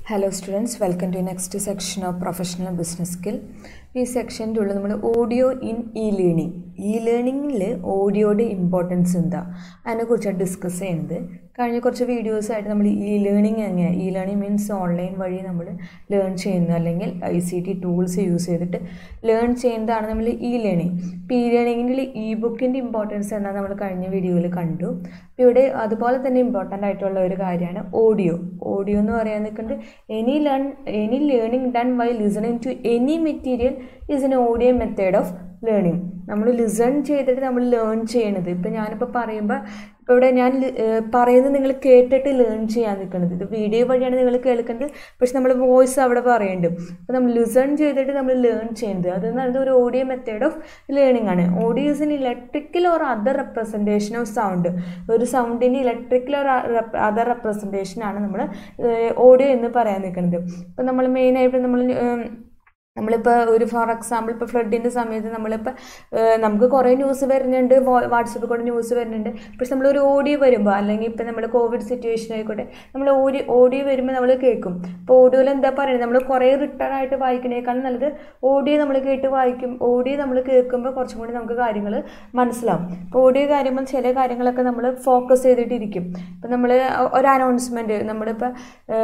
hello students welcome to next section of professional business skill ഈ സെക്ഷൻ്റെ ഉള്ളിൽ നമ്മൾ audio in e learning e ലേണിങ്ങിൽ ഓഡിയോയുടെ ഇമ്പോർട്ടൻസ് എന്താ അതിനെക്കുറിച്ചാണ് ഡിസ്കസ് ചെയ്യുന്നത് കഴിഞ്ഞ കുറച്ച് വീഡിയോസായിട്ട് നമ്മൾ ഇ ലേണിംഗ് എങ്ങനെയാണ് ഇ ലേണിംഗ് മീൻസ് ഓൺലൈൻ വഴി നമ്മൾ ലേൺ ചെയ്യുന്നത് അല്ലെങ്കിൽ I C T tools use ചെയ്തിട്ട് ലേൺ ചെയ്യുന്നതാണ് നമ്മൾ ഇ ലേണിംഗ് ഇപ്പോൾ ഇ ലേണിങ്ങിൽ ഇ ബുക്കിൻ്റെ ഇമ്പോർട്ടൻസ് എന്നാൽ നമ്മൾ കഴിഞ്ഞ വീഡിയോയിൽ കണ്ടു അപ്പോൾ ഇവിടെ അതുപോലെ തന്നെ ഇമ്പോർട്ടൻ്റ് ആയിട്ടുള്ള ഒരു കാര്യമാണ് ഓഡിയോ ഓഡിയോ എന്ന് പറയാൻ നിൽക്കുന്നത് any learn any learning done by listening to any material is an audio method of learning നമ്മൾ ലിസൺ ചെയ്തിട്ട് നമ്മൾ ലേൺ ചെയ്യണത് ഇപ്പം ഞാനിപ്പോൾ പറയുമ്പോൾ ഇപ്പോൾ ഇവിടെ ഞാൻ പറയുന്നത് നിങ്ങൾ കേട്ടിട്ട് ലേൺ ചെയ്യാൻ നിൽക്കുന്നത് ഇത് വീഡിയോ വഴിയാണ് നിങ്ങൾ കേൾക്കുന്നത് പക്ഷെ നമ്മൾ വോയിസ് അവിടെ പറയുന്നുണ്ട് അപ്പോൾ നമ്മൾ ലിസൺ ചെയ്തിട്ട് നമ്മൾ ലേൺ ചെയ്യുന്നത് അതെന്ന് പറയുന്നത് ഒരു ഓഡിയോ മെത്തേഡ് ഓഫ് ലേണിംഗ് ആണ് audio is an electrical or other representation of sound ഒരു സൗണ്ടിൻ്റെ ഇലക്ട്രിക്കൽ ഓർ അതർ റെപ്രസെൻറ്റേഷൻ ആണ് നമ്മൾ ഓഡിയോ എന്ന് പറയാൻ നിൽക്കുന്നത് ഇപ്പം നമ്മൾ മെയിനായിട്ട് നമ്മൾ നമ്മളിപ്പോൾ ഒരു ഫോർ എക്സാമ്പിൾ ഇപ്പോൾ ഫ്ലഡിൻ്റെ സമയത്ത് നമ്മളിപ്പോൾ നമുക്ക് കുറേ ന്യൂസ് വരുന്നുണ്ട് വാട്സപ്പിൽ കൂടെ ന്യൂസ് വരുന്നുണ്ട് പക്ഷെ നമ്മളൊരു ഓഡിയോ വരുമ്പോൾ അല്ലെങ്കിൽ ഇപ്പോൾ നമ്മുടെ കോവിഡ് സിറ്റുവേഷൻ ആയിക്കോട്ടെ നമ്മൾ ഓഡിയോ ഓഡിയോ വരുമ്പോൾ നമ്മൾ കേൾക്കും ഇപ്പോൾ ഓഡിയോയിൽ എന്താ പറയുന്നത് നമ്മൾ കുറേ റിട്ടേൺ ആയിട്ട് വായിക്കണേക്കാളും നല്ലത് ഓഡിയോ നമ്മൾ കേട്ട് വായിക്കും ഓഡിയോ നമ്മൾ കേൾക്കുമ്പോൾ കുറച്ചും കൂടി നമുക്ക് കാര്യങ്ങൾ മനസ്സിലാവും ഇപ്പോൾ ഓഡിയോ കാര്യങ്ങൾ ചില കാര്യങ്ങളൊക്കെ നമ്മൾ ഫോക്കസ് ചെയ്തിട്ടിരിക്കും ഇപ്പം നമ്മൾ ഒരു അനൗൺസ്മെൻറ്റ് നമ്മളിപ്പോൾ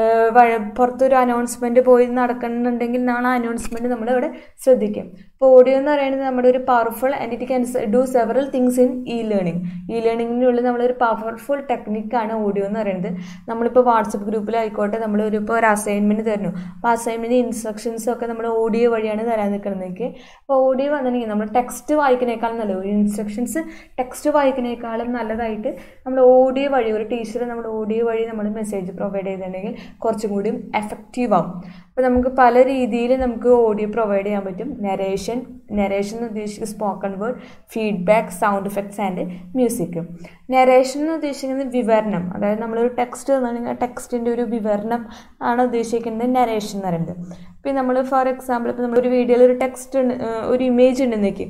പുറത്തൊരു അനൗൺസ്മെൻറ്റ് പോയി നടക്കുന്നുണ്ടെങ്കിൽ നാളെ അനൗൺസ്മെൻറ്റ് നമ്മളിവിടെ ശ്രദ്ധിക്കും ഇപ്പോൾ ഓഡിയോ എന്ന് പറയുന്നത് നമ്മുടെ ഒരു powerful and it can do several things in e learning e ലേണിങ്ങിനുള്ളിൽ നമ്മളൊരു പവർഫുൾ ടെക്നിക്കാണ് ഓഡിയോ എന്ന് പറയുന്നത് നമ്മളിപ്പോൾ വാട്സപ്പ് ഗ്രൂപ്പിലായിക്കോട്ടെ നമ്മൾ ഒരു ഇപ്പോൾ ഒരു അസൈൻമെൻറ്റ് തരുന്നു അപ്പോൾ അസൈൻമെൻറ്റ് ഇൻസ്ട്രക്ഷൻസും ഒക്കെ നമ്മൾ ഓഡിയോ വഴിയാണ് തരാൻ നിൽക്കുന്നതെങ്കിൽ അപ്പോൾ ഓഡിയോ വന്നിട്ടുണ്ടെങ്കിൽ നമ്മൾ ടെക്സ്റ്റ് വായിക്കുന്നേക്കാളും നല്ലത് ഒരു ഇൻസ്ട്രക്ഷൻസ് ടെക്സ്റ്റ് വായിക്കുന്നേക്കാളും നല്ലതായിട്ട് നമ്മൾ ഓഡിയോ വഴി ഒരു ടീച്ചർ നമ്മൾ ഓഡിയോ വഴി നമ്മൾ മെസ്സേജ് പ്രൊവൈഡ് ചെയ്തിട്ടുണ്ടെങ്കിൽ കുറച്ചും കൂടി എഫക്റ്റീവ് ആവും അപ്പോൾ നമുക്ക് പല രീതിയിൽ നമുക്ക് ഓഡിയോ പ്രൊവൈഡ് ചെയ്യാൻ പറ്റും നെറേഷൻ നെറേഷൻ എന്ന് ഉദ്ദേശിക്കുന്നത് spoken word feedback sound effects and music narration എന്ന് ഉദ്ദേശിക്കുന്നത് വിവരണം അതായത് നമ്മളൊരു ടെക്സ്റ്റ് തന്നിട്ടുണ്ടെങ്കിൽ ആ ടെക്സ്റ്റിൻ്റെ ഒരു വിവരണം ആണ് ഉദ്ദേശിക്കുന്നത് നെറേഷൻ എന്ന് പറയുന്നത് ഇപ്പോൾ നമ്മൾ ഫോർ എക്സാമ്പിൾ ഇപ്പോൾ നമ്മളൊരു വീഡിയോയിൽ ഒരു ടെക്സ്റ്റ് ഒരു ഇമേജ് ഉണ്ടെന്നേക്ക്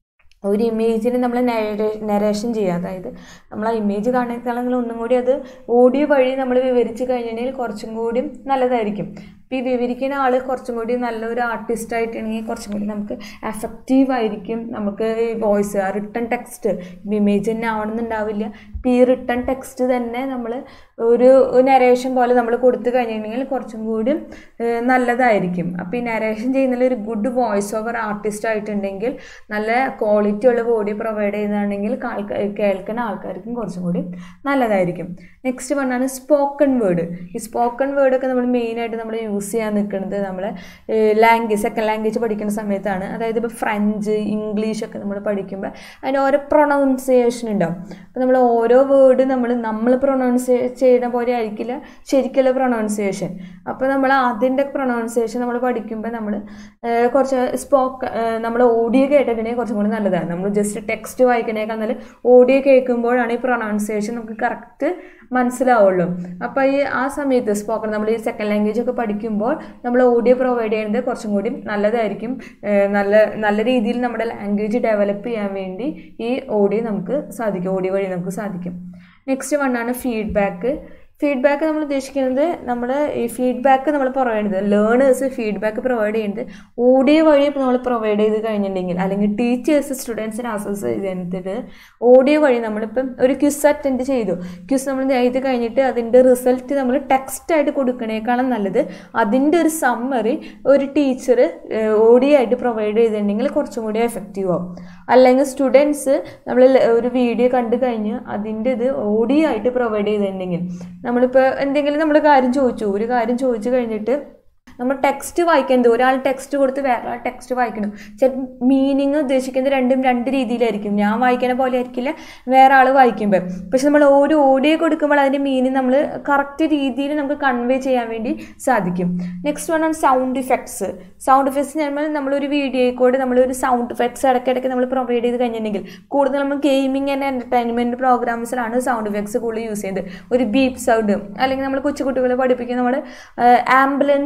ഒരു ഇമേജിന് നമ്മൾ നെറേഷൻ ചെയ്യുക അതായത് നമ്മൾ ആ ഇമേജ് കാണുന്നേക്കാളും ഒന്നും കൂടി അത് ഓഡിയോ വഴി നമ്മൾ വിവരിച്ച് കഴിഞ്ഞിട്ടുണ്ടെങ്കിൽ കുറച്ചും കൂടി നല്ലതായിരിക്കും ഇപ്പോൾ ഈ വിവരിക്കുന്ന ആൾ കുറച്ചും കൂടി നല്ലൊരു ആർട്ടിസ്റ്റ് ആയിട്ടുണ്ടെങ്കിൽ കുറച്ചും കൂടി നമുക്ക് എഫക്റ്റീവ് ആയിരിക്കും നമുക്ക് ഈ വോയിസ് ആ റിട്ടേൺ ടെക്സ്റ്റ് ഇമേജ് തന്നെ ആവണമെന്നുണ്ടാവില്ല ഇപ്പോൾ ഈ റിട്ടേൺ ടെക്സ്റ്റ് തന്നെ നമ്മൾ ഒരു നെറേഷൻ പോലെ നമ്മൾ കൊടുത്തു കഴിഞ്ഞിട്ടുണ്ടെങ്കിൽ കുറച്ചും കൂടി നല്ലതായിരിക്കും അപ്പോൾ ഈ നെറേഷൻ ചെയ്യുന്നതിൽ ഒരു ഗുഡ് വോയിസ് ഓവർ ആർട്ടിസ്റ്റ് ആയിട്ടുണ്ടെങ്കിൽ നല്ല ക്വാളിറ്റി ഉള്ള ബോഡി പ്രൊവൈഡ് ചെയ്യുന്നതാണെങ്കിൽ കേൾക്കുന്ന ആൾക്കാർക്കും കുറച്ചും കൂടി നല്ലതായിരിക്കും നെക്സ്റ്റ് വണ്ണാണ് സ്പോക്കൺ വേർഡ് ഈ സ്പോക്കൺ വേർഡൊക്കെ നമ്മൾ മെയിനായിട്ട് നമ്മൾ യൂസ് ചെയ്യാൻ നിൽക്കുന്നത് നമ്മൾ ലാംഗ്വേജ് സെക്കൻഡ് ലാംഗ്വേജ് പഠിക്കുന്ന സമയത്താണ് അതായത് ഇപ്പോൾ ഫ്രഞ്ച് ഇംഗ്ലീഷ് ഒക്കെ നമ്മൾ പഠിക്കുമ്പോൾ അതിന് ഓരോ പ്രൊണൗൺസിയേഷൻ ഉണ്ടാവും അപ്പോൾ നമ്മൾ ഓരോ വേർഡ് നമ്മൾ നമ്മൾ പ്രൊണൗൺസ് ചെയ്യുന്ന പോലെ ആയിരിക്കില്ല ശരിക്കുള്ള പ്രൊണൗൺസിയേഷൻ അപ്പോൾ നമ്മൾ അതിൻ്റെ പ്രൊണൗൺസിയേഷൻ നമ്മൾ പഠിക്കുമ്പോൾ നമ്മൾ കുറച്ച് സ്പോക്ക് നമ്മൾ ഓഡിയോ കേട്ടിട്ടുണ്ടെങ്കിൽ കുറച്ചും കൂടി നല്ലതാണ് നമ്മൾ ജസ്റ്റ് ടെക്സ്റ്റ് വായിക്കണേക്കാൾ നല്ല ഓഡിയോ കേൾക്കുമ്പോഴാണ് ഈ പ്രൊണൗൺസിയേഷൻ നമുക്ക് കറക്റ്റ് മനസ്സിലാവുള്ളൂ അപ്പോൾ ഈ ആ സമയത്ത് സ്പോക്കൺ നമ്മൾ ഈ സെക്കൻഡ് ലാംഗ്വേജ് ഒക്കെ പഠിക്കുമ്പോൾ നമ്മൾ ഓഡിയോ പ്രൊവൈഡ് ചെയ്യുന്നത് കുറച്ചും കൂടി നല്ലതായിരിക്കും നല്ല നല്ല രീതിയിൽ നമ്മുടെ ലാംഗ്വേജ് ഡെവലപ്പ് ചെയ്യാൻ വേണ്ടി ഈ ഓഡിയോ നമുക്ക് സാധിക്കും ഓഡിയോ വഴി നമുക്ക് സാധിക്കും നെക്സ്റ്റ് വണ്ണാണ് ഫീഡ്ബാക്ക് ഫീഡ്ബാക്ക് നമ്മൾ ഉദ്ദേശിക്കുന്നത് നമ്മൾ ഈ ഫീഡ്ബാക്ക് നമ്മൾ പ്രൊവൈഡ് ചെയ്യുന്നത് ലേണേഴ്സ് ഫീഡ്ബാക്ക് പ്രൊവൈഡ് ചെയ്യുന്നത് ഓഡിയോ വഴി ഇപ്പോൾ നമ്മൾ പ്രൊവൈഡ് ചെയ്ത് കഴിഞ്ഞിട്ടുണ്ടെങ്കിൽ അല്ലെങ്കിൽ ടീച്ചേഴ്സ് സ്റ്റുഡൻസിനെ അസസ് ചെയ്തിട്ട് ഓഡിയോ വഴി നമ്മളിപ്പം ഒരു ക്വിസ് അറ്റൻഡ് ചെയ്തു ക്വിസ് നമ്മൾ ചെയ്ത് കഴിഞ്ഞിട്ട് അതിൻ്റെ റിസൾട്ട് നമ്മൾ ടെക്സ്റ്റായിട്ട് കൊടുക്കണേക്കാളും നല്ലത് അതിൻ്റെ ഒരു സമ്മറി ഒരു ടീച്ചർ ഓഡിയോ ആയിട്ട് പ്രൊവൈഡ് ചെയ്തിട്ടുണ്ടെങ്കിൽ കുറച്ചും കൂടി എഫക്റ്റീവ് ആവും അല്ലെങ്കിൽ സ്റ്റുഡൻസ് നമ്മൾ ഒരു വീഡിയോ കണ്ടു കഴിഞ്ഞ് അതിൻ്റെ ഇത് ഓഡിയോ ആയിട്ട് പ്രൊവൈഡ് ചെയ്തിട്ടുണ്ടെങ്കിൽ നമ്മളിപ്പോൾ എന്തെങ്കിലും നമ്മൾ കാര്യം ചോദിച്ചു ഒരു കാര്യം ചോദിച്ചു കഴിഞ്ഞിട്ട് നമ്മൾ ടെക്സ്റ്റ് വായിക്കുന്നത് ഒരാൾ ടെക്സ്റ്റ് കൊടുത്ത് വേറെ ടെക്സ്റ്റ് വായിക്കണം ചിലപ്പോൾ മീനിങ് ഉദ്ദേശിക്കുന്നത് രണ്ടും രണ്ട് രീതിയിലായിരിക്കും ഞാൻ വായിക്കുന്ന പോലെ ആയിരിക്കില്ല വേറെ ആൾ വായിക്കുമ്പോൾ പക്ഷെ നമ്മൾ ഒരു ഓഡിയോ കൊടുക്കുമ്പോൾ അതിൻ്റെ മീനിങ് നമ്മൾ കറക്റ്റ് രീതിയിൽ നമുക്ക് കൺവേ ചെയ്യാൻ വേണ്ടി സാധിക്കും നെക്സ്റ്റ് വൺ ആണ് സൗണ്ട് ഇഫക്ട്സ് സൗണ്ട് ഇഫക്ട്സ് നമ്മൾ നമ്മളൊരു വീഡിയോയിൽ കൂടെ നമ്മളൊരു സൗണ്ട് ഇഫക്ട്സ് ഇടയ്ക്കിടയ്ക്ക് നമ്മൾ പ്രൊവൈഡ് ചെയ്ത് കഴിഞ്ഞിട്ടുണ്ടെങ്കിൽ കൂടുതൽ നമ്മൾ ഗെയിമിംഗ് ആൻഡ് എൻ്റർടൈൻമെൻറ്റ് പ്രോഗ്രാംസിലാണ് സൗണ്ട് ഇഫക്ട്സ് കൂടുതൽ യൂസ് ചെയ്യുന്നത് ഒരു ബീപ്പ് സൗണ്ട് അല്ലെങ്കിൽ നമ്മൾ കൊച്ചുകുട്ടികളെ പഠിപ്പിക്കുന്ന നമ്മൾ ആംബുലൻസിൻ്റെ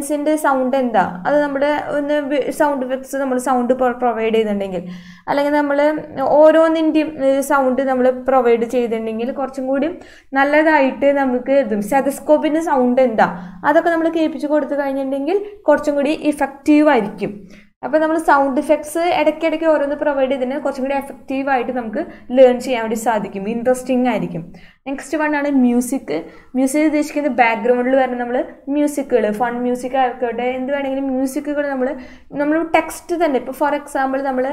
സൗണ്ട് എന്താ അത് നമ്മുടെ ഒന്ന് സൗണ്ട് എഫക്ട്സ് നമ്മൾ സൗണ്ട് പ്രൊവൈഡ് ചെയ്യുന്നുണ്ടെങ്കിൽ അല്ലെങ്കിൽ നമ്മൾ ഓരോന്നിൻ്റെയും സൗണ്ട് നമ്മൾ പ്രൊവൈഡ് ചെയ്തിട്ടുണ്ടെങ്കിൽ കുറച്ചും കൂടി നല്ലതായിട്ട് നമുക്ക് ഇതും സെതസ്കോപ്പിൻ്റെ സൗണ്ട് എന്താ അതൊക്കെ നമ്മൾ കേൾപ്പിച്ച് കൊടുത്തു കഴിഞ്ഞിട്ടുണ്ടെങ്കിൽ കുറച്ചും കൂടി ഇഫക്റ്റീവ് ആയിരിക്കും അപ്പോൾ നമ്മൾ സൗണ്ട് ഇഫക്ട്സ് ഇടയ്ക്കിടയ്ക്ക് ഓരോന്ന് പ്രൊവൈഡ് ചെയ്തതിന് കുറച്ചും കൂടി എഫക്റ്റീവ് ആയിട്ട് നമുക്ക് ലേൺ ചെയ്യാൻ വേണ്ടി സാധിക്കും ഇൻട്രസ്റ്റിംഗ് ആയിരിക്കും നെക്സ്റ്റ് വൺ ആണ് മ്യൂസിക് മ്യൂസിക് ഉദ്ദേശിക്കുന്നത് ബാക്ക്ഗ്രൗണ്ടിൽ വരുന്ന നമ്മൾ മ്യൂസിക്കുകൾ ഫൺ മ്യൂസിക് ആയിക്കോട്ടെ എന്ത് വേണമെങ്കിലും മ്യൂസിക്കുകൾ നമ്മൾ നമ്മൾ ടെക്സ്റ്റ് തന്നെ ഇപ്പോൾ ഫോർ എക്സാമ്പിൾ നമ്മൾ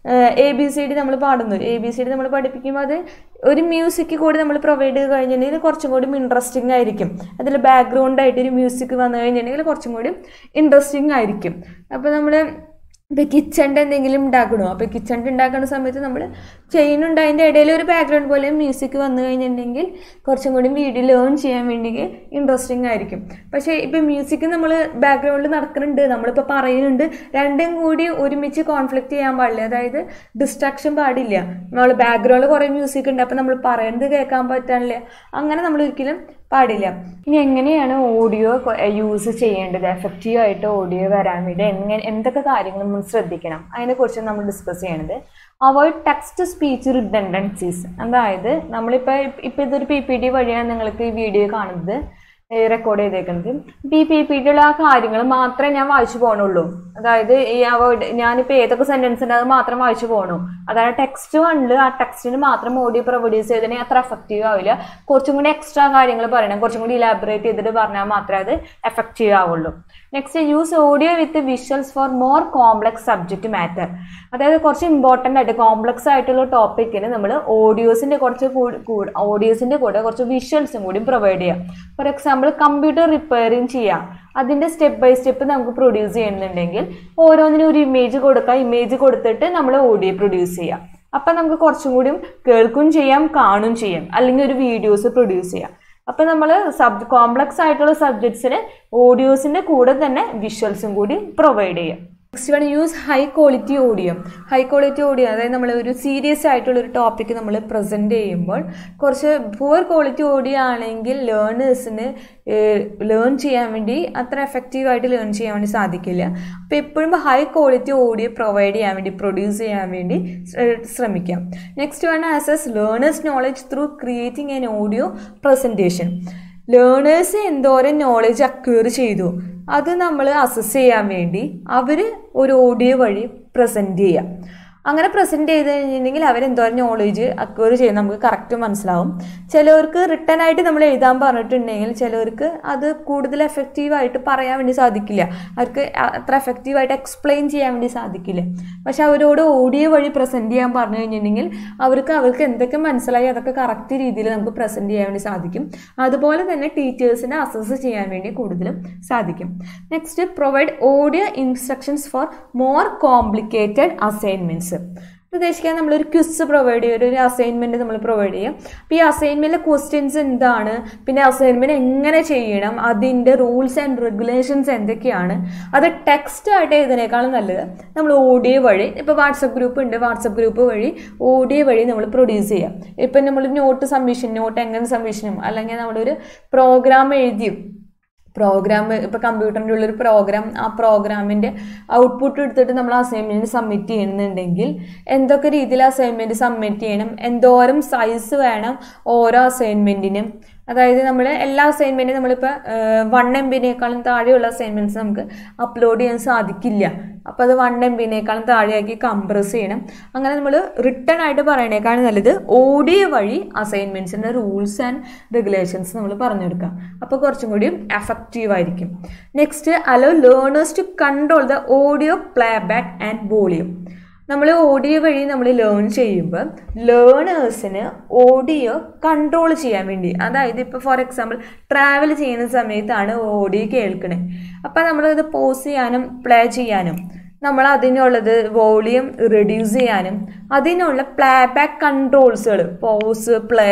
എ ബി സി ഡി നമ്മൾ പാടുന്നു എ ബി സി ഡി നമ്മൾ പഠിപ്പിക്കുമ്പോൾ അത് ഒരു മ്യൂസിക് കൂടി നമ്മൾ പ്രൊവൈഡ് ചെയ്ത് കഴിഞ്ഞിട്ടുണ്ടെങ്കിൽ കുറച്ചും കൂടി ഇൻട്രസ്റ്റിംഗ് ആയിരിക്കും അതിൽ ബാക്ക്ഗ്രൗണ്ട് ആയിട്ട് ഒരു മ്യൂസിക് വന്നു കഴിഞ്ഞിട്ടുണ്ടെങ്കിൽ കുറച്ചും കൂടി ഇൻട്രസ്റ്റിംഗ് ആയിരിക്കും അപ്പോൾ നമ്മൾ ഇപ്പോൾ കിച്ചണിൻ്റെ എന്തെങ്കിലും ഉണ്ടാക്കണോ അപ്പോൾ കിച്ചണിൻ്റെ ഉണ്ടാക്കുന്ന സമയത്ത് നമ്മൾ ചെയ്യുന്നുണ്ട് അതിൻ്റെ ഇടയിൽ ഒരു ബാക്ക്ഗ്രൗണ്ട് പോലെ മ്യൂസിക് വന്നു കഴിഞ്ഞിട്ടുണ്ടെങ്കിൽ കുറച്ചും കൂടി വീഡിയോ ലേൺ ചെയ്യാൻ വേണ്ടി ഇൻട്രസ്റ്റിംഗ് ആയിരിക്കും പക്ഷേ ഇപ്പോൾ മ്യൂസിക് നമ്മൾ ബാക്ക്ഗ്രൗണ്ടിൽ നടക്കുന്നുണ്ട് നമ്മളിപ്പോൾ പറയുന്നുണ്ട് രണ്ടും കൂടി ഒരുമിച്ച് കോൺഫ്ലിക്റ്റ് ചെയ്യാൻ പാടില്ല അതായത് ഡിസ്ട്രാക്ഷൻ പാടില്ല നമ്മൾ ബാക്ക്ഗ്രൗണ്ടിൽ കുറേ മ്യൂസിക് ഉണ്ട് അപ്പോൾ നമ്മൾ പറയുന്നത് കേൾക്കാൻ പറ്റാനില്ല അങ്ങനെ നമ്മൾ ഒരിക്കലും പാടില്ല ഇനി എങ്ങനെയാണ് ഓഡിയോ യൂസ് ചെയ്യേണ്ടത് എഫക്റ്റീവ് ആയിട്ട് ഓഡിയോ വരാൻ വേണ്ടി എങ്ങനെ എന്തൊക്കെ കാര്യങ്ങൾ നമ്മൾ ശ്രദ്ധിക്കണം അതിനെക്കുറിച്ച് നമ്മൾ ഡിസ്കസ് ചെയ്യണത് അവോയ്ഡ് ടെക്സ്റ്റ് സ്പീച്ച് റിഡൻഡൻസീസ് അതായത് നമ്മളിപ്പോൾ ഇപ്പോൾ ഇതൊരു പി പി ഡി വഴിയാണ് നിങ്ങൾക്ക് ഈ വീഡിയോ കാണുന്നത് റെക്കോർഡ് ചെയ്തേക്കുന്നത് ഇപ്പം ഈ പി പി ഡിയുള്ള ആ കാര്യങ്ങൾ മാത്രമേ ഞാൻ വായിച്ചു പോകണുള്ളൂ അതായത് ഈ അവോയ്ഡ് ഞാനിപ്പോൾ ഏതൊക്കെ സെൻറ്റൻസ് ഉണ്ട് അത് മാത്രം വായിച്ചു പോകണു അതായത് ടെക്സ്റ്റ് കണ്ട് ആ ടെക്സ്റ്റിന് മാത്രം ഓഡിയോ പ്രൊഡ്യൂസ് ചെയ്തതിന് അത്ര എഫക്റ്റീവ് ആവില്ല കുറച്ചും കൂടി എക്സ്ട്രാ കാര്യങ്ങൾ പറയണം കുറച്ചും കൂടി ഇലാബറേറ്റ് ചെയ്തിട്ട് പറഞ്ഞാൽ മാത്രമേ അത് എഫക്റ്റീവ് ആവുള്ളൂ next use audio with visuals for more complex subject matter അതായത് കുറച്ച് ഇമ്പോർട്ടൻ്റ് ആയിട്ട് കോംപ്ലക്സ് ആയിട്ടുള്ള ടോപ്പിക്കിന് നമ്മൾ ഓഡിയോസിൻ്റെ കുറച്ച് കൂടി ഓഡിയോസിൻ്റെ കൂടെ കുറച്ച് വിഷ്വൽസും കൂടി പ്രൊവൈഡ് ചെയ്യാം ഫോർ എക്സാമ്പിൾ കമ്പ്യൂട്ടർ റിപ്പയറിങ് ചെയ്യാം അതിൻ്റെ സ്റ്റെപ്പ് ബൈ സ്റ്റെപ്പ് നമുക്ക് പ്രൊഡ്യൂസ് ചെയ്യുന്നുണ്ടെങ്കിൽ ഓരോന്നിനും ഒരു ഇമേജ് കൊടുക്കാം ഇമേജ് കൊടുത്തിട്ട് നമ്മൾ ഓഡിയോ പ്രൊഡ്യൂസ് ചെയ്യാം അപ്പം നമുക്ക് കുറച്ചും കൂടിയും കേൾക്കും ചെയ്യാം കാണും ചെയ്യാം അല്ലെങ്കിൽ ഒരു വീഡിയോസ് പ്രൊഡ്യൂസ് ചെയ്യാം അപ്പം നമ്മൾ സബ് കോംപ്ലക്സ് ആയിട്ടുള്ള സബ്ജക്ട്സിന് ഓഡിയോസിൻ്റെ കൂടെ തന്നെ വിഷ്വൽസും കൂടി പ്രൊവൈഡ് ചെയ്യാം next one use high quality audio high quality audio അതായത് നമ്മൾ ഒരു സീരിയസ് ആയിട്ടുള്ള ഒരു ടോപ്പിക്ക് നമ്മൾ പ്രസൻറ്റ് ചെയ്യുമ്പോൾ കുറച്ച് പുവർ ക്വാളിറ്റി ഓഡിയോ ആണെങ്കിൽ ലേണേഴ്സിന് ലേൺ ചെയ്യാൻ വേണ്ടി അത്ര എഫക്റ്റീവായിട്ട് ലേൺ ചെയ്യാൻ വേണ്ടി സാധിക്കില്ല അപ്പോൾ എപ്പോഴും ഹൈ ക്വാളിറ്റി ഓഡിയോ പ്രൊവൈഡ് ചെയ്യാൻ വേണ്ടി പ്രൊഡ്യൂസ് ചെയ്യാൻ വേണ്ടി ശ്രമിക്കാം next one assess learners knowledge through creating an audio presentation learners എന്തോരം നോളജ് അക്വയർ ചെയ്തു അത് നമ്മൾ അസസ് ചെയ്യാൻ വേണ്ടി അവർ ഒരു ഓഡിയോ വഴി പ്രസൻറ്റ് ചെയ്യാം അങ്ങനെ പ്രസൻറ്റ് ചെയ്ത് കഴിഞ്ഞിട്ടുണ്ടെങ്കിൽ അവരെന്തോരം നോളേജ് അക്വയർ ചെയ്ത് നമുക്ക് കറക്റ്റ് മനസ്സിലാവും ചിലവർക്ക് റിട്ടേൺ ആയിട്ട് നമ്മൾ എഴുതാൻ പറഞ്ഞിട്ടുണ്ടെങ്കിൽ ചിലവർക്ക് അത് കൂടുതൽ എഫക്റ്റീവായിട്ട് പറയാൻ വേണ്ടി സാധിക്കില്ല അവർക്ക് അത്ര എഫക്റ്റീവായിട്ട് എക്സ്പ്ലെയിൻ ചെയ്യാൻ വേണ്ടി സാധിക്കില്ല പക്ഷെ അവരോട് ഓഡിയോ വഴി പ്രസൻറ്റ് ചെയ്യാൻ പറഞ്ഞു കഴിഞ്ഞിട്ടുണ്ടെങ്കിൽ അവർക്ക് അവർക്ക് എന്തൊക്കെ മനസ്സിലായി അതൊക്കെ കറക്റ്റ് രീതിയിൽ നമുക്ക് പ്രസൻറ്റ് ചെയ്യാൻ വേണ്ടി സാധിക്കും അതുപോലെ തന്നെ ടീച്ചേഴ്സിനെ അസസ് ചെയ്യാൻ വേണ്ടി കൂടുതലും സാധിക്കും next provide audio instructions for more complicated assignments ഉദ്ദേശിക്കാൻ നമ്മളൊരു ക്വിസ് പ്രൊവൈഡ് ചെയ്യും ഒരു അസൈൻമെൻറ്റ് നമ്മൾ പ്രൊവൈഡ് ചെയ്യും അപ്പോൾ ഈ അസൈൻമെൻറ്റിലെ ക്വസ്റ്റ്യൻസ് എന്താണ് പിന്നെ അസൈൻമെൻറ്റ് എങ്ങനെ ചെയ്യണം അതിൻ്റെ റൂൾസ് ആൻഡ് റെഗുലേഷൻസ് എന്തൊക്കെയാണ് അത് ടെക്സ്റ്റ് ആയിട്ട് എഴുതുന്നതിനേക്കാളും നല്ലത് നമ്മൾ ഓഡിയോ വഴി ഇപ്പോൾ വാട്സപ്പ് ഗ്രൂപ്പ് ഉണ്ട് വാട്സപ്പ് ഗ്രൂപ്പ് വഴി ഓഡിയോ വഴി നമ്മൾ പ്രൊഡ്യൂസ് ചെയ്യാം ഇപ്പം നമ്മൾ നോട്ട് സബ്മിഷൻ നോട്ട് എങ്ങനെ സബ്മിഷനും അല്ലെങ്കിൽ നമ്മളൊരു പ്രോഗ്രാം എഴുതിയും പ്രോഗ്രാം ഇപ്പോൾ കമ്പ്യൂട്ടറിൻ്റെ ഉള്ളൊരു പ്രോഗ്രാം ആ പ്രോഗ്രാമിൻ്റെ ഔട്ട്പുട്ട് എടുത്തിട്ട് നമ്മൾ അസൈൻമെൻറ്റ് സബ്മിറ്റ് ചെയ്യുന്നുണ്ടെങ്കിൽ എന്തൊക്കെ രീതിയിൽ അസൈൻമെൻറ്റ് സബ്മിറ്റ് ചെയ്യണം എന്തോരം സൈസ് വേണം ഓരോ അസൈൻമെൻറ്റിനും അതായത് നമ്മൾ എല്ലാ അസൈൻമെൻറ്റും നമ്മളിപ്പോൾ വൺ എം ബിനേക്കാളും താഴെയുള്ള അസൈൻമെൻറ്റ്സ് നമുക്ക് അപ്ലോഡ് ചെയ്യാൻ സാധിക്കില്ല അപ്പോൾ അത് വൺ എം ബിനേക്കാളും താഴെയാക്കി കംപ്രസ് ചെയ്യണം അങ്ങനെ നമ്മൾ റിട്ടേൺ ആയിട്ട് പറയണേക്കാളും നല്ലത് ഓഡിയോ വഴി അസൈൻമെൻറ്റ്സിൻ്റെ റൂൾസ് ആൻഡ് റെഗുലേഷൻസ് നമ്മൾ പറഞ്ഞു കൊടുക്കാം അപ്പോൾ കുറച്ചും കൂടി എഫക്റ്റീവ് ആയിരിക്കും next allow learners to control the audio play back and volume നമ്മൾ ഓഡിയോ വഴി നമ്മൾ ലേൺ ചെയ്യുമ്പോൾ ലേണേഴ്സിന് ഓഡിയോ കൺട്രോൾ ചെയ്യാൻ വേണ്ടി അതായത് ഇപ്പോൾ ഫോർ എക്സാമ്പിൾ ട്രാവൽ ചെയ്യുന്ന സമയത്താണ് ഓഡിയോ കേൾക്കണേ അപ്പോൾ നമ്മളത് പോസ് ചെയ്യാനും പ്ലേ ചെയ്യാനും നമ്മൾ അതിനുള്ളത് വോളിയം റെഡ്യൂസ് ചെയ്യാനും അതിനുള്ള പ്ലേ ബാക്ക് കൺട്രോൾസുകൾ പോസ് പ്ലേ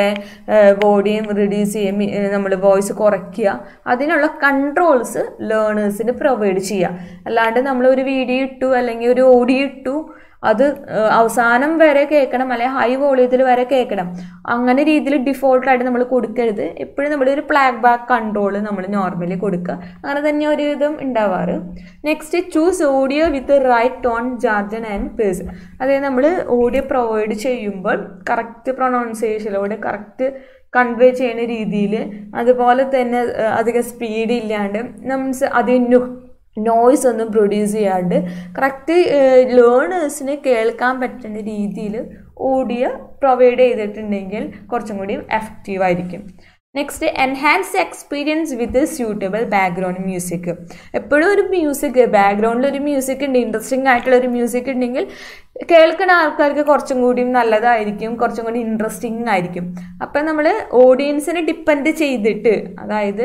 വോളിയം റെഡ്യൂസ് ചെയ്യാൻ നമ്മൾ വോയിസ് കുറയ്ക്കുക അതിനുള്ള കൺട്രോൾസ് ലേണേഴ്സിന് പ്രൊവൈഡ് ചെയ്യുക അല്ലാണ്ട് നമ്മൾ ഒരു വീഡിയോ ഇട്ടു അല്ലെങ്കിൽ ഒരു ഓഡിയോ ഇട്ടു അത് ഏഹ്, അവസാനം വരെ കേൾക്കണം അല്ലെങ്കിൽ ഹൈ വോളിയത്തിൽ വരെ കേൾക്കണം അങ്ങനെ രീതിയിൽ ഡിഫോൾട്ടായിട്ട് നമ്മൾ കൊടുക്കരുത് എപ്പോഴും നമ്മൾ ഒരു പ്ലാഗ് ബാക്ക് കൺട്രോൾ നമ്മൾ നോർമലി കൊടുക്കുക അങ്ങനെ തന്നെ ഒരു വിധം ഉണ്ടാവാറ് next choose audio with right tone jargon and pace അതായത് നമ്മൾ ഓഡിയോ പ്രൊവൈഡ് ചെയ്യുമ്പോൾ കറക്റ്റ് പ്രൊണൗൺസിയേഷനിലൂടെ കറക്റ്റ് കൺവേ ചെയ്യുന്ന രീതിയിൽ അതുപോലെ തന്നെ ഏഹ്, അധികം സ്പീഡ് ഇല്ലാണ്ട് മീൻസ് അധികം നോയ്സ് ഒന്നും പ്രൊഡ്യൂസ് ചെയ്യാണ്ട് കറക്റ്റ് ലേണേഴ്സിന് കേൾക്കാൻ പറ്റുന്ന രീതിയിൽ ഓഡിയോ പ്രൊവൈഡ് ചെയ്തിട്ടുണ്ടെങ്കിൽ കുറച്ചും കൂടി എഫക്റ്റീവ് ആയിരിക്കും next enhance experience with suitable background music എപ്പോഴും ഒരു മ്യൂസിക് ബാക്ക്ഗ്രൗണ്ടിൽ ഒരു മ്യൂസിക് ഉണ്ട് ഇൻട്രസ്റ്റിംഗ് ആയിട്ടുള്ള ഒരു മ്യൂസിക് ഉണ്ടെങ്കിൽ കേൾക്കുന്ന ആൾക്കാർക്ക് കുറച്ചും കൂടി നല്ലതായിരിക്കും കുറച്ചും കൂടി ഇൻട്രസ്റ്റിംഗ് ആയിരിക്കും അപ്പം നമ്മൾ ഓഡിയൻസിനെ ഡിപ്പെൻഡ് ചെയ്തിട്ട് അതായത്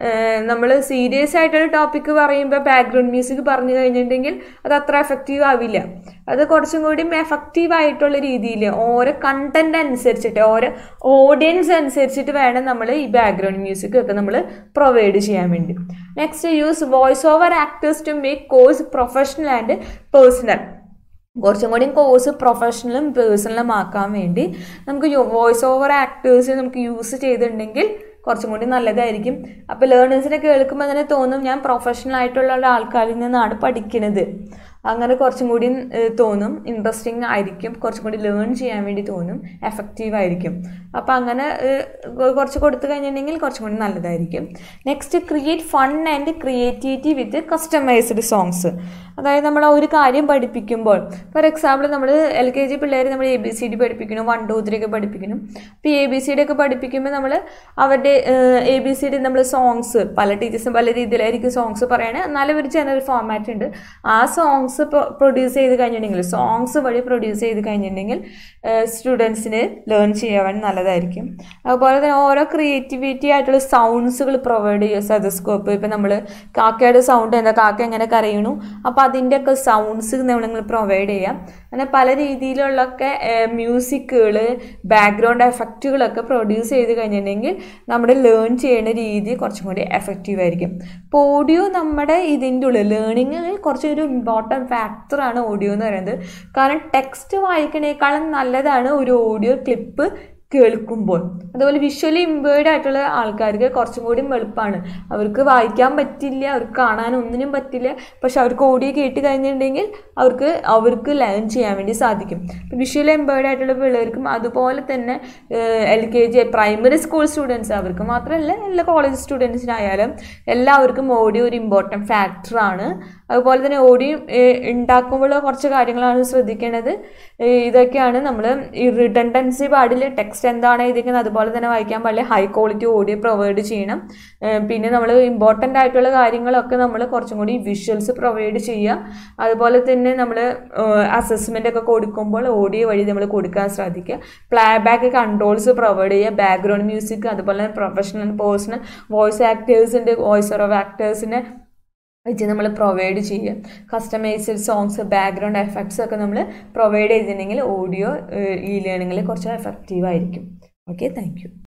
നമ്മൾ സീരിയസ് ആയിട്ടൊരു ടോപ്പിക്ക് പറയുമ്പോൾ ബാക്ക്ഗ്രൗണ്ട് മ്യൂസിക് പറഞ്ഞു കഴിഞ്ഞിട്ടുണ്ടെങ്കിൽ അത് അത്ര എഫക്റ്റീവ് ആവില്ല അത് കുറച്ചും കൂടി എഫക്റ്റീവ് ആയിട്ടുള്ള രീതിയിൽ ഓരോ കണ്ടന്റ് അനുസരിച്ചിട്ട് ഓരോ ഓഡിയൻസ് അനുസരിച്ചിട്ട് വേണം നമ്മൾ ഈ ബാക്ക്ഗ്രൗണ്ട് മ്യൂസിക് ഒക്കെ നമ്മൾ പ്രൊവൈഡ് ചെയ്യാൻ വേണ്ടി next use voice over actors to make course professional and personal കുറച്ചും കൂടി കോഴ്സ് പ്രൊഫഷണലും പേഴ്സണലും ആക്കാൻ വേണ്ടി നമുക്ക് വോയിസ് ഓവർ ആക്ടേഴ്സ് നമുക്ക് യൂസ് ചെയ്തിട്ടുണ്ടെങ്കിൽ കുറച്ചും കൂടി നല്ലതായിരിക്കും അപ്പോൾ ലേണേഴ്സിനെ കേൾക്കുമ്പോൾ തന്നെ തോന്നും ഞാൻ പ്രൊഫഷണൽ ആയിട്ടുള്ള ആൾക്കാരിൽ നിന്നാണ് പഠിക്കുന്നത് അങ്ങനെ കുറച്ചും കൂടി ഏഹ്, തോന്നും ഇൻട്രസ്റ്റിംഗ് ആയിരിക്കും കുറച്ചും കൂടി ലേൺ ചെയ്യാൻ വേണ്ടി തോന്നും എഫക്റ്റീവ് ആയിരിക്കും അപ്പോൾ അങ്ങനെ ഏഹ്, കൊ- കുറച്ച് കൊടുത്തു കഴിഞ്ഞിട്ടുണ്ടെങ്കിൽ കുറച്ചും കൂടി നല്ലതായിരിക്കും next create fun and creativity with customised songs അതായത് നമ്മൾ ഒരു കാര്യം പഠിപ്പിക്കുമ്പോൾ ഫോർ എക്സാമ്പിൾ നമ്മൾ എൽ കെ ജി പിള്ളേർ നമ്മൾ എ ബി സി ഡി പഠിപ്പിക്കണം വൺ ടു ത്രീ ഒക്കെ പഠിപ്പിക്കണം അപ്പോൾ എ ബി സി ഡി ഒക്കെ പഠിപ്പിക്കുമ്പോൾ നമ്മൾ അവരുടെ എ ബി സി ഡി നമ്മൾ സോങ്സ് പല ടീച്ചേഴ്സും പല രീതിയിലായിരിക്കും സോങ്സ് പറയണേ എന്നാലും ഒരു ജനറൽ ഫോർമാറ്റ് ഉണ്ട് ആ സോങ്സ് പ്രൊഡ്യൂസ് ചെയ്ത് കഴിഞ്ഞിട്ടുണ്ടെങ്കിൽ സോങ്സ് വഴി പ്രൊഡ്യൂസ് ചെയ്ത് കഴിഞ്ഞിട്ടുണ്ടെങ്കിൽ സ്റ്റുഡൻസിന് ലേൺ ചെയ്യാൻ നല്ലതായിരിക്കും അതുപോലെ തന്നെ ഓരോ ക്രിയേറ്റിവിറ്റി ആയിട്ടുള്ള സൗണ്ട്സുകൾ പ്രൊവൈഡ് ചെയ്യുക സെതസ്കോപ്പ് ഇപ്പം നമ്മൾ കാക്കയുടെ സൗണ്ട് എന്താ കാക്ക എങ്ങനെ കരയണു അപ്പോൾ അതിൻ്റെയൊക്കെ സൗണ്ട്സ് നമ്മൾ പ്രൊവൈഡ് ചെയ്യാം അങ്ങനെ പല രീതിയിലുള്ളൊക്കെ മ്യൂസിക്കുകൾ ബാക്ക്ഗ്രൗണ്ട് എഫക്റ്റുകളൊക്കെ പ്രൊഡ്യൂസ് ചെയ്ത് കഴിഞ്ഞിട്ടുണ്ടെങ്കിൽ നമ്മുടെ ലേൺ ചെയ്യുന്ന രീതി കുറച്ചും കൂടി എഫക്റ്റീവ് ആയിരിക്കും ഇപ്പോൾ ഓഡിയോ നമ്മുടെ ഇതിൻ്റെ ഉള്ളിൽ ലേണിങ്ങിൽ കുറച്ചൊരു ഇമ്പോർട്ടൻറ്റ് ഫാക്ടറാണ് ഓഡിയോ എന്ന് പറയുന്നത് കാരണം ടെക്സ്റ്റ് വായിക്കണേക്കാളും നല്ലതാണ് ഒരു ഓഡിയോ ക്ലിപ്പ് കേൾക്കുമ്പോൾ അതുപോലെ വിഷ്വലി ഇമ്പേർഡ് ആയിട്ടുള്ള ആൾക്കാർക്ക് കുറച്ചും കൂടി എളുപ്പമാണ് അവർക്ക് വായിക്കാൻ പറ്റില്ല അവർക്ക് കാണാൻ ഒന്നിനും പറ്റില്ല പക്ഷെ അവർക്ക് ഓഡിയോ കേട്ട് കഴിഞ്ഞിട്ടുണ്ടെങ്കിൽ അവർക്ക് അവർക്ക് ലേൺ ചെയ്യാൻ വേണ്ടി സാധിക്കും വിഷ്വലി എംപേർഡ് ആയിട്ടുള്ള പിള്ളേർക്കും അതുപോലെ തന്നെ L K G primary school students അവർക്ക് മാത്രമല്ല എല്ലാ കോളേജ് സ്റ്റുഡൻസിനായാലും എല്ലാവർക്കും ഓഡിയോ ഒരു ഇമ്പോർട്ടൻറ്റ് ഫാക്ടറാണ് അതുപോലെ തന്നെ ഓഡിയോ ഉണ്ടാക്കുമ്പോൾ കുറച്ച് കാര്യങ്ങളാണ് ശ്രദ്ധിക്കേണ്ടത് ഏഹ് ഇതൊക്കെയാണ് നമ്മൾ ഈ റിഡൻഡൻസി പാടില്ല ടെക്സ്റ്റ് എന്താണ് എഴുതിക്കുന്നത് അതുപോലെ തന്നെ വായിക്കാൻ പാടില്ല ഹൈ ക്വാളിറ്റി ഓഡിയോ പ്രൊവൈഡ് ചെയ്യണം ഏഹ് പിന്നെ നമ്മൾ ഇമ്പോർട്ടൻ്റ് ആയിട്ടുള്ള കാര്യങ്ങളൊക്കെ നമ്മൾ കുറച്ചും കൂടി വിഷ്വൽസ് പ്രൊവൈഡ് ചെയ്യുക അതുപോലെ തന്നെ നമ്മൾ അസസ്മെൻ്റ് ഒക്കെ കൊടുക്കുമ്പോൾ ഓഡിയോ വഴി നമ്മൾ കൊടുക്കാൻ ശ്രദ്ധിക്കുക പ്ലേ ബാക്ക് കൺട്രോൾസ് പ്രൊവൈഡ് ചെയ്യുക ബാക്ക്ഗ്രൗണ്ട് മ്യൂസിക് അതുപോലെ തന്നെ പ്രൊഫഷണൽ പേഴ്സണൽ വോയിസ് ആക്ടേഴ്സിൻ്റെ വോയിസ് ഓഫ് ആക്ടേഴ്സിനെ വെച്ച് നമ്മൾ പ്രൊവൈഡ് ചെയ്യുക കസ്റ്റമൈസ്ഡ് സോങ്സ് ബാക്ക്ഗ്രൗണ്ട് എഫക്ട്സ് ഒക്കെ നമ്മൾ പ്രൊവൈഡ് ചെയ്തിട്ടുണ്ടെങ്കിൽ ഓഡിയോ ഈ ലേണിങ്ങിൽ കുറച്ച് എഫക്റ്റീവ് ആയിരിക്കും ഓക്കെ താങ്ക് യു